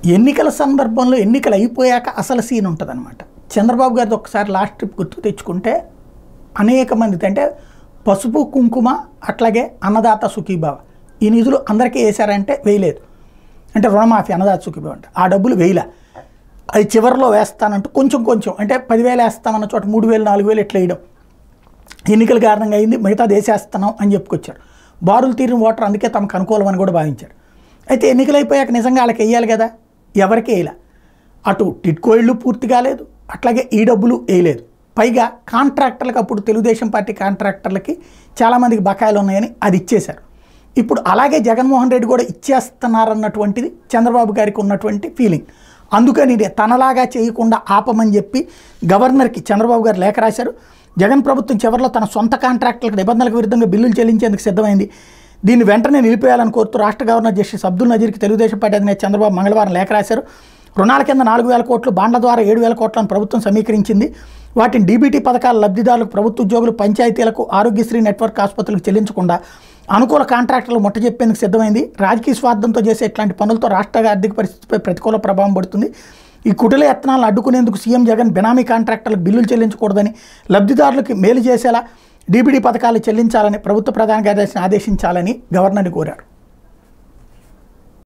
ఎన్నికల సందర్భంలో ఎన్నికలు అయిపోయాక అసలు సీన్ ఉంటుందన్నమాట చంద్రబాబు గారిది ఒకసారి లాస్ట్ ట్రిప్ గుర్తు తెచ్చుకుంటే అనేక మంది అంటే పసుపు కుంకుమ అట్లాగే అన్నదాత సుఖీభావ ఈ నిధులు అందరికీ వేశారంటే వేయలేదు అంటే రుణమాఫీ అన్నదాత సుఖీభావ అంటే ఆ డబ్బులు వేయలే అది చివరిలో వేస్తానంటూ కొంచెం కొంచెం అంటే పదివేలు వేస్తామన్న చోట మూడు వేలు నాలుగు వేలు ఇట్లా వేయడం ఎన్నికల కారణంగా అయింది మిగతా దేశేస్తున్నాం అని చెప్పుకొచ్చారు బారులు తీరిన ఓటర్ అందుకే తమకు అనుకూలం అని కూడా భావించారు అయితే ఎన్నికలు అయిపోయాక నిజంగా వాళ్ళకి వేయాలి కదా ఎవరికి వేయలే అటు టిట్కో ఇళ్ళు పూర్తి కాలేదు అట్లాగే ఈ డబ్బులు వేయలేదు పైగా కాంట్రాక్టర్లకు అప్పుడు తెలుగుదేశం పార్టీ కాంట్రాక్టర్లకి చాలామందికి బకాయిలు ఉన్నాయని అది ఇచ్చేశారు ఇప్పుడు అలాగే జగన్మోహన్ రెడ్డి కూడా ఇచ్చేస్తున్నారన్నటువంటిది చంద్రబాబు గారికి ఉన్నటువంటి ఫీలింగ్ అందుకని ఇది తనలాగా చేయకుండా ఆపమని చెప్పి గవర్నర్కి చంద్రబాబు గారు లేఖ రాశారు జగన్ ప్రభుత్వం చివరిలో తన సొంత కాంట్రాక్టులకు నిబంధనలకు విరుద్ధంగా బిల్లులు చెల్లించేందుకు సిద్ధమైంది దీన్ని వెంటనే నిలిపేయాలని కోరుతూ రాష్ట్ర గవర్నర్ జస్టిస్ అబ్దుల్ నజీర్కి తెలుగుదేశం పార్టీ అధినేత చంద్రబాబు మంగళవారం లేఖ రాశారు రుణాల కింద నాలుగు వేల కోట్లు బాండ్ల ద్వారా ఏడు వేల కోట్లను ప్రభుత్వం సమీకరించింది వాటిని డీబీటీ పథకాల లబ్ధిదారులకు ప్రభుత్వ ఉద్యోగులు పంచాయతీలకు ఆరోగ్యశ్రీ నెట్వర్క్ ఆసుపత్రులకు చెల్లించకుండా అనుకూల కాంట్రాక్టర్లు ముట్టజెప్పేందుకు సిద్ధమైంది రాజకీయ స్వార్థంతో చేసే ఇట్లాంటి పనులతో రాష్ట్ర ఆర్థిక పరిస్థితిపై ప్రతికూల ప్రభావం పడుతుంది ఈ కుటిల యత్నాలను అడ్డుకునేందుకు సీఎం జగన్ బినామీ కాంట్రాక్టర్లకు బిల్లులు చెల్లించకూడదని లబ్ధిదారులకు మేలు చేసేలా డీబీడీ పథకాలు చెల్లించాలని ప్రభుత్వ ప్రధాన కార్యదర్శిని ఆదేశించాలని గవర్నర్ని కోరారు